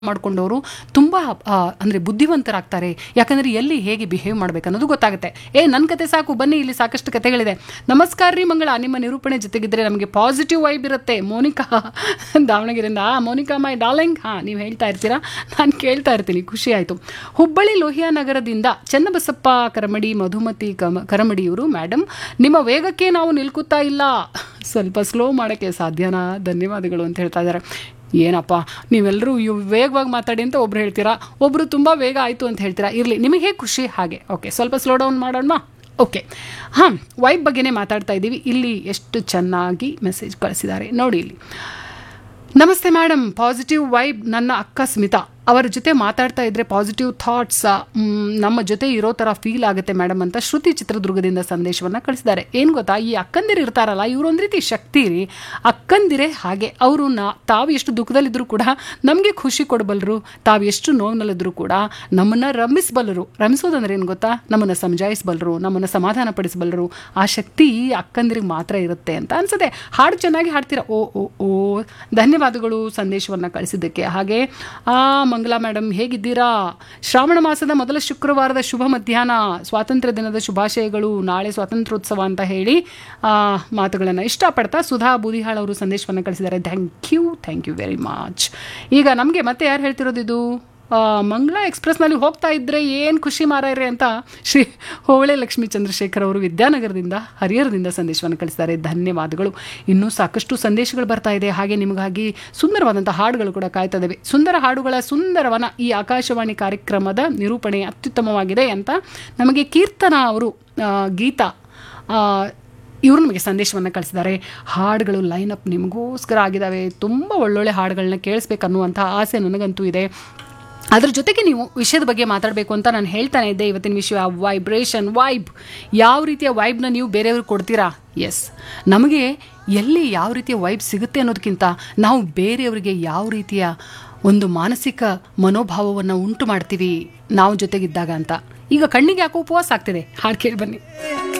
ಮಾಡ್ಕೊಂಡವರು ತುಂಬ ಅಂದರೆ ಬುದ್ಧಿವಂತರಾಗ್ತಾರೆ ಯಾಕಂದರೆ ಎಲ್ಲಿ ಹೇಗೆ ಬಿಹೇವ್ ಮಾಡ್ಬೇಕು ಅನ್ನೋದು ಗೊತ್ತಾಗುತ್ತೆ ಏ ನನ್ನ ಕತೆ ಸಾಕು ಬನ್ನಿ ಇಲ್ಲಿ ಸಾಕಷ್ಟು ಕತೆಗಳಿದೆ ನಮಸ್ಕಾರ ರೀ ಮಂಗಳ ನಿಮ್ಮ ನಿರೂಪಣೆ ಜೊತೆಗಿದ್ರೆ ನಮಗೆ ಪಾಸಿಟಿವ್ ವೈಬ್ ಇರುತ್ತೆ ಮೋನಿಕಾ ದಾವಣಗೆರೆಯಿಂದ ಆ ಮೋನಿಕಾ ಮೈ ಡಾರ್ಲಿಂಗ್ ಹಾಂ ನೀವು ಹೇಳ್ತಾ ಇರ್ತೀರಾ ನಾನು ಕೇಳ್ತಾ ಇರ್ತೀನಿ ಖುಷಿ ಆಯಿತು ಹುಬ್ಬಳ್ಳಿ ಲೋಹಿಯಾ ನಗರದಿಂದ ಚನ್ನಬಸಪ್ಪ ಕರಮಡಿ ಮಧುಮತಿ ಕಮ ಕರಮಡಿಯವರು ಮೇಡಮ್ ನಿಮ್ಮ ವೇಗಕ್ಕೆ ನಾವು ನಿಲ್ಕುತ್ತಾ ಇಲ್ಲ ಸ್ವಲ್ಪ ಸ್ಲೋ ಮಾಡೋಕ್ಕೆ ಸಾಧ್ಯನಾ ಧನ್ಯವಾದಗಳು ಅಂತ ಹೇಳ್ತಾ ಇದ್ದಾರೆ ಏನಪ್ಪ ನೀವೆಲ್ಲರೂ ಇವ್ ವೇಗವಾಗಿ ಮಾತಾಡಿ ಅಂತ ಒಬ್ರು ಹೇಳ್ತೀರಾ ಒಬ್ಬರು ತುಂಬ ವೇಗ ಆಯಿತು ಅಂತ ಹೇಳ್ತೀರಾ ಇರಲಿ ನಿಮಗೆ ಹೇಗೆ ಖುಷಿ ಹಾಗೆ ಓಕೆ ಸ್ವಲ್ಪ ಸ್ಲೋ ಡೌನ್ ಮಾಡೋಣ ಓಕೆ ಹಾಂ ವೈಬ್ ಬಗ್ಗೆನೇ ಮಾತಾಡ್ತಾ ಇದ್ದೀವಿ ಇಲ್ಲಿ ಎಷ್ಟು ಚೆನ್ನಾಗಿ ಮೆಸೇಜ್ ಕಳಿಸಿದ್ದಾರೆ ನೋಡಿ ಇಲ್ಲಿ ನಮಸ್ತೆ ಮೇಡಮ್ ಪಾಸಿಟಿವ್ ವೈಬ್ ನನ್ನ ಅಕ್ಕ ಸ್ಮಿತಾ ಅವರ ಜೊತೆ ಮಾತಾಡ್ತಾ ಇದ್ರೆ ಪಾಸಿಟಿವ್ ಥಾಟ್ಸ್ ನಮ್ಮ ಜೊತೆ ಇರೋ ಥರ ಫೀಲ್ ಆಗುತ್ತೆ ಮೇಡಮ್ ಅಂತ ಶ್ರುತಿ ಚಿತ್ರದುರ್ಗದಿಂದ ಸಂದೇಶವನ್ನು ಕಳಿಸಿದ್ದಾರೆ ಏನು ಗೊತ್ತಾ ಈ ಅಕ್ಕಂದಿರು ಇರ್ತಾರಲ್ಲ ಇವರು ಒಂದು ರೀತಿ ಶಕ್ತಿ ರೀ ಅಕ್ಕಂದಿರೇ ಹಾಗೆ ಅವರು ನಾ ತಾವು ಎಷ್ಟು ದುಃಖದಲ್ಲಿದ್ದರೂ ಕೂಡ ನಮಗೆ ಖುಷಿ ಕೊಡಬಲ್ಲರು ತಾವು ಎಷ್ಟು ನೋವಿನಲ್ಲಿದ್ದರೂ ಕೂಡ ನಮ್ಮನ್ನು ರಮಿಸಬಲ್ಲರು ರಮಿಸೋದಂದ್ರೆ ಏನು ಗೊತ್ತಾ ನಮ್ಮನ್ನು ಸಮಜಾಯಿಸಬಲ್ಲರು ನಮ್ಮನ್ನು ಸಮಾಧಾನ ಪಡಿಸಬಲ್ಲರು ಆ ಶಕ್ತಿ ಈ ಅಕ್ಕಂದಿರಿಗೆ ಮಾತ್ರ ಇರುತ್ತೆ ಅಂತ ಅನ್ಸುತ್ತೆ ಹಾಡು ಚೆನ್ನಾಗಿ ಹಾಡ್ತೀರಾ ಓ ಓ ಓ ಧನ್ಯವಾದಗಳು ಸಂದೇಶವನ್ನು ಕಳಿಸಿದ್ದಕ್ಕೆ ಹಾಗೆ ಆ ಮಂಗಲಾ ಮೇಡಮ್ ಹೇಗಿದ್ದೀರಾ ಶ್ರಾವಣ ಮಾಸದ ಮೊದಲ ಶುಕ್ರವಾರದ ಶುಭ ಮಧ್ಯಾಹ್ನ ಸ್ವಾತಂತ್ರ್ಯ ದಿನದ ಶುಭಾಶಯಗಳು ನಾಳೆ ಸ್ವಾತಂತ್ರ್ಯೋತ್ಸವ ಅಂತ ಹೇಳಿ ಮಾತುಗಳನ್ನು ಇಷ್ಟಪಡ್ತಾ ಸುಧಾ ಬೂದಿಹಾಳ್ ಅವರು ಸಂದೇಶವನ್ನು ಕಳಿಸಿದ್ದಾರೆ thank you thank you very much ಈಗ ನಮಗೆ ಮತ್ತೆ ಯಾರು ಹೇಳ್ತಿರೋದು ಇದು ಮಂಗಳ ಎಕ್ಸ್ಪ್ರೆಸ್ನಲ್ಲಿ ಹೋಗ್ತಾ ಇದ್ದರೆ ಏನು ಖುಷಿ ಮಾರಾಯ್ರೆ ಅಂತ ಶ್ರೀ ಹೋಳೆ ಲಕ್ಷ್ಮೀ ಚಂದ್ರಶೇಖರ್ ಅವರು ವಿದ್ಯಾನಗರದಿಂದ ಹರಿಹರದಿಂದ ಸಂದೇಶವನ್ನು ಕಳಿಸಿದ್ದಾರೆ ಧನ್ಯವಾದಗಳು ಇನ್ನೂ ಸಾಕಷ್ಟು ಸಂದೇಶಗಳು ಬರ್ತಾ ಇದೆ ಹಾಗೆ ನಿಮಗಾಗಿ ಸುಂದರವಾದಂಥ ಹಾಡುಗಳು ಕೂಡ ಕಾಯ್ತಾ ಇದ್ದಾವೆ ಸುಂದರ ಹಾಡುಗಳ ಸುಂದರವನ ಈ ಆಕಾಶವಾಣಿ ಕಾರ್ಯಕ್ರಮದ ನಿರೂಪಣೆ ಅತ್ಯುತ್ತಮವಾಗಿದೆ ಅಂತ ನಮಗೆ ಕೀರ್ತನ ಅವರು ಗೀತಾ ಇವರು ನಮಗೆ ಸಂದೇಶವನ್ನು ಕಳಿಸಿದ್ದಾರೆ ಹಾಡುಗಳು ಲೈನಪ್ ನಿಮಗೋಸ್ಕರ ಆಗಿದ್ದಾವೆ ತುಂಬ ಒಳ್ಳೊಳ್ಳೆ ಹಾಡುಗಳನ್ನ ಕೇಳಿಸ್ಬೇಕನ್ನುವಂಥ ಆಸೆ ನನಗಂತೂ ಇದೆ ಅದ್ರ ಜೊತೆಗೆ ನೀವು ವಿಷಯದ ಬಗ್ಗೆ ಮಾತಾಡಬೇಕು ಅಂತ ನಾನು ಹೇಳ್ತಾನೆ ಇದ್ದೆ ಇವತ್ತಿನ ವಿಷಯ ವೈಬ್ರೇಷನ್ ವೈಬ್ ಯಾವ ರೀತಿಯ ವೈಬ್ನ ನೀವು ಬೇರೆಯವ್ರಿಗೆ ಕೊಡ್ತೀರಾ ಎಸ್ ನಮಗೆ ಎಲ್ಲಿ ಯಾವ ರೀತಿಯ ವೈಬ್ ಸಿಗುತ್ತೆ ಅನ್ನೋದಕ್ಕಿಂತ ನಾವು ಬೇರೆಯವರಿಗೆ ಯಾವ ರೀತಿಯ ಒಂದು ಮಾನಸಿಕ ಮನೋಭಾವವನ್ನು ಉಂಟು ಮಾಡ್ತೀವಿ ನಾವು ಜೊತೆಗಿದ್ದಾಗ ಅಂತ ಈಗ ಕಣ್ಣಿಗೆ ಯಾಕೋ ಉಪವಾಸ ಆಗ್ತಿದೆ ಹಾಡು ಕೇಳಿ ಬನ್ನಿ